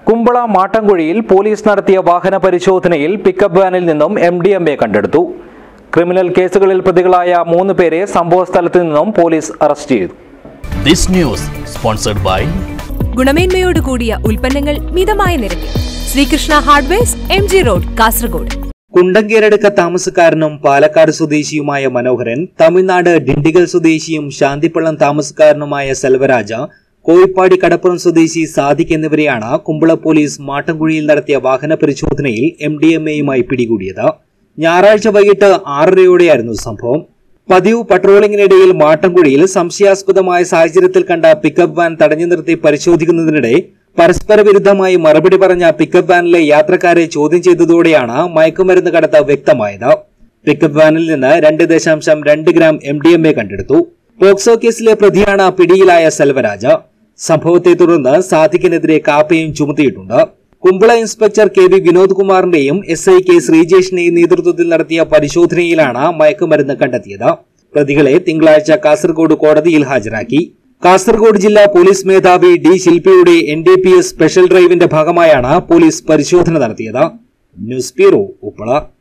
Kumbla മാട്ടൻകുഴിയിൽ police നടത്തിയ വാഹന പരിശോധനയിൽ പിക്കപ്പ് വാനിൽ നിന്നും എം ഡി എം എ കണ്ടെടുത്തു ക്രിമിനൽ കേസുകളിൽ പ്രതികളായ മൂന്ന് പേരെ സംഭവസ്ഥലത്ത് നിന്നും പോലീസ് അറസ്റ്റ് ചെയ്തു This news sponsored by ഗുണമേന്മയോട് കൂടിയ ഉൽപ്പന്നങ്ങൾ മിതമായ നിരക്കിൽ Sreekrishna hardwares M G road Kasaragod കുണ്ടങ്കേരടുക്ക താമസക്കാരനും Palakkad സ്വദേശിയുമായ മനോഹരൻ തമിഴ്നാട് ഡിണ്ടിഗൽ സ്വദേശിയും ശാന്തിപ്പള്ളം താമസക്കാരനുമായ സെൽവരാജ കോഴിപ്പാടി കടപ്പുറം സ്വദേശി സാദിഖ് എന്നിവരെയാണ് കുമ്പള പോലീസ് മാട്ടൻകുഴിയിൽ നടത്തിയ വാഹന പരിശോധനയിൽ എം ഡി എം എയുമായി പിടികൂടിയത് ഞായറാഴ്ച വൈകിട്ട് ആറരയോടെയായിരുന്നു സംഭവം പതിവ് പട്രോളിംഗിനിടയിൽ മാട്ടൻകുഴിയിൽ സംശയാസ്പദമായ സാഹചര്യത്തിൽ കണ്ട പിക്കപ്പ് വാൻ തടഞ്ഞു നിർത്തി പരിശോധിക്കുന്നതിനിടെ പരസ്പര വിരുദ്ധമായി മറുപടി പറഞ്ഞ പിക്കപ്പ് വാനിലെ യാത്രക്കാരെ ചോദ്യം ചെയ്തതോടെയാണ് മയക്കുമരുന്ന് കടത്ത് വ്യക്തമായത് പിക്കപ്പ് വാനിൽ നിന്ന് രണ്ട് ദശാംശം രണ്ട് gram M D M A കണ്ടെടുത്തു പോക്സോ കേസിലെ പ്രതിയാണ് പിടിയിലായ സെൽവരാജ സംഭവത്തെ തുടർന്ന് സാദിഖിനെതിരെ കാപ്പയും ചുമത്തിയിട്ടുണ്ട് Kumbla inspector K V Vinod കുമാറിന്റെയും എസ് ഐ കെ ശ്രീജേഷിന്റെയും നേതൃത്വത്തിൽ നടത്തിയ പരിശോധനയിലാണ് മയക്കുമരുന്ന് കണ്ടെത്തിയത് പ്രതികളെ തിങ്കളാഴ്ച കാസർഗോഡ് കോടതിയിൽ ഹാജരാക്കി കാസർഗോഡ് ജില്ലാ പോലീസ് മേധാവി ഡി ശില്പിയുടെ N D P S special ഡ്രൈവിന്റെ ഭാഗമായാണ് പോലീസ് പരിശോധന നടത്തിയത് ന്യൂസ് ബ്യൂറോ ഉപ്പള